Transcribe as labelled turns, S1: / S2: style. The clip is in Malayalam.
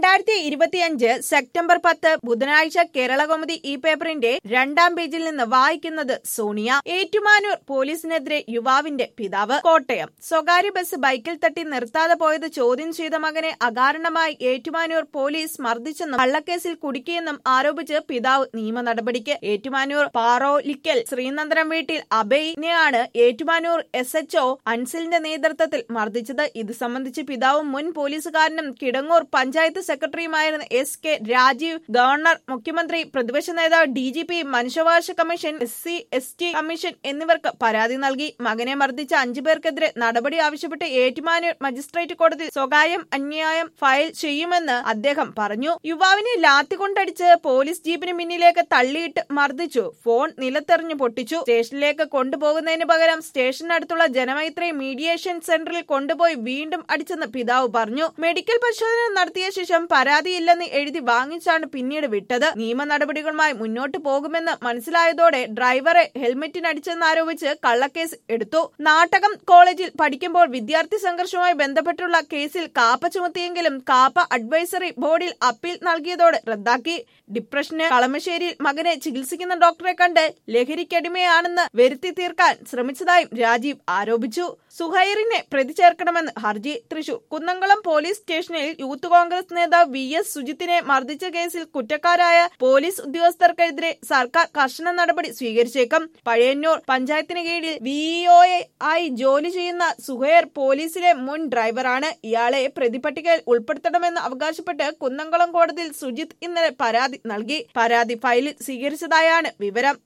S1: രണ്ടായിരത്തി ഇരുപത്തിയഞ്ച് സെപ്റ്റംബർ പത്ത് ബുധനാഴ്ച കേരളകൗമുദി ഈ പേപ്പറിന്റെ രണ്ടാം പേജിൽ നിന്ന് വായിക്കുന്നത് സോണിയ ഏറ്റുമാനൂർ പോലീസിനെതിരെ യുവാവിന്റെ പിതാവ് കോട്ടയം സ്വകാര്യ ബസ് ബൈക്കിൽ തട്ടി നിർത്താതെ പോയത് ചോദ്യം ചെയ്ത മകനെ അകാരണമായി ഏറ്റുമാനൂർ പോലീസ് മർദ്ദിച്ചെന്നും കള്ളക്കേസിൽ കുടുക്കിയെന്നും ആരോപിച്ച് പിതാവ് നിയമ നടപടിക്ക് ഏറ്റുമാനൂർ പാറോലിക്കൽ ശ്രീനന്ദനം വീട്ടിൽ അബൈനെയാണ് ഏറ്റുമാനൂർ എസ് എച്ച്ഒ അൻസിലിന്റെ നേതൃത്വത്തിൽ മർദ്ദിച്ചത് ഇത് സംബന്ധിച്ച് പിതാവും മുൻ പോലീസുകാരനും കിടങ്ങൂർ പഞ്ചായത്ത് സെക്രട്ടറിയുമായിരുന്ന എസ് കെ രാജീവ് ഗവർണർ മുഖ്യമന്ത്രി പ്രതിപക്ഷ നേതാവ് ഡി ജി പി മനുഷ്യാവകാശ commission S C S T commission എന്നിവർക്ക് പരാതി നൽകി മകനെ മർദ്ദിച്ച അഞ്ചു പേർക്കെതിരെ നടപടി ആവശ്യപ്പെട്ട് ഏറ്റുമാനൂർ മജിസ്ട്രേറ്റ് കോടതിയിൽ സ്വകാര്യം അന്യായം ഫയൽ ചെയ്യുമെന്ന് അദ്ദേഹം പറഞ്ഞു യുവാവിനെ ലാത്തി കൊണ്ടടിച്ച് പോലീസ് ജീപ്പിന് മുന്നിലേക്ക് തള്ളിയിട്ട് മർദ്ദിച്ചു ഫോൺ നിലത്തെറിഞ്ഞു പൊട്ടിച്ചു സ്റ്റേഷനിലേക്ക് കൊണ്ടുപോകുന്നതിന് പകരം സ്റ്റേഷനടുത്തുള്ള ജനമൈത്രി മീഡിയേഷൻ സെന്ററിൽ കൊണ്ടുപോയി വീണ്ടും അടിച്ചെന്ന് പിതാവ് പറഞ്ഞു മെഡിക്കൽ പരിശോധന നടത്തിയ ശേഷം പരാതിയില്ലെന്ന് എഴുതി വാങ്ങിച്ചാണ് പിന്നീട് വിട്ടത് നിയമ നടപടികളുമായി മുന്നോട്ട് പോകുമെന്ന് മനസ്സിലായതോടെ ഡ്രൈവറെ ഹെൽമെറ്റിനടിച്ചെന്നാരോപിച്ച് കള്ളക്കേസ് എടുത്തു നാട്ടകം കോളേജിൽ പഠിക്കുമ്പോൾ വിദ്യാർത്ഥി സംഘർഷവുമായി ബന്ധപ്പെട്ടുള്ള കേസിൽ കാപ്പ ചുമത്തിയെങ്കിലും കാപ്പ അഡ്വൈസറി ബോർഡിൽ അപ്പീൽ നൽകിയതോടെ റദ്ദാക്കി ഡിപ്രഷന് കളമശ്ശേരിയിൽ മകനെ ചികിത്സിക്കുന്ന ഡോക്ടറെ കണ്ട് ലഹരിക്കടിമയാണെന്ന് വരുത്തി തീർക്കാൻ ശ്രമിച്ചതായും രാജീവ് ആരോപിച്ചു സുഹൈറിനെ പ്രതി ചേർക്കണമെന്ന് ഹർജി തൃശൂർ കുന്നംകുളം പോലീസ് സ്റ്റേഷനിൽ യൂത്ത് കോൺഗ്രസ് നേതാവ് വി എസ് സുജിത്തിനെ മർദ്ദിച്ച കേസിൽ കുറ്റക്കാരായ പോലീസ് ഉദ്യോഗസ്ഥർക്കെതിരെ സർക്കാർ കർശന നടപടി സ്വീകരിച്ചേക്കും പഴയന്നൂർ പഞ്ചായത്തിന് കീഴിൽ വിഇഒഎ ആയി ജോലി ചെയ്യുന്ന സുഹൈർ പോലീസിലെ മുൻ ഡ്രൈവറാണ് ഇയാളെ പ്രതിപട്ടികയിൽ ഉൾപ്പെടുത്തണമെന്ന് അവകാശപ്പെട്ട് കുന്നംകുളം കോടതിയിൽ സുജിത്ത് ഇന്നലെ പരാതി നൽകി പരാതി ഫയലിൽ സ്വീകരിച്ചതായാണ് വിവരം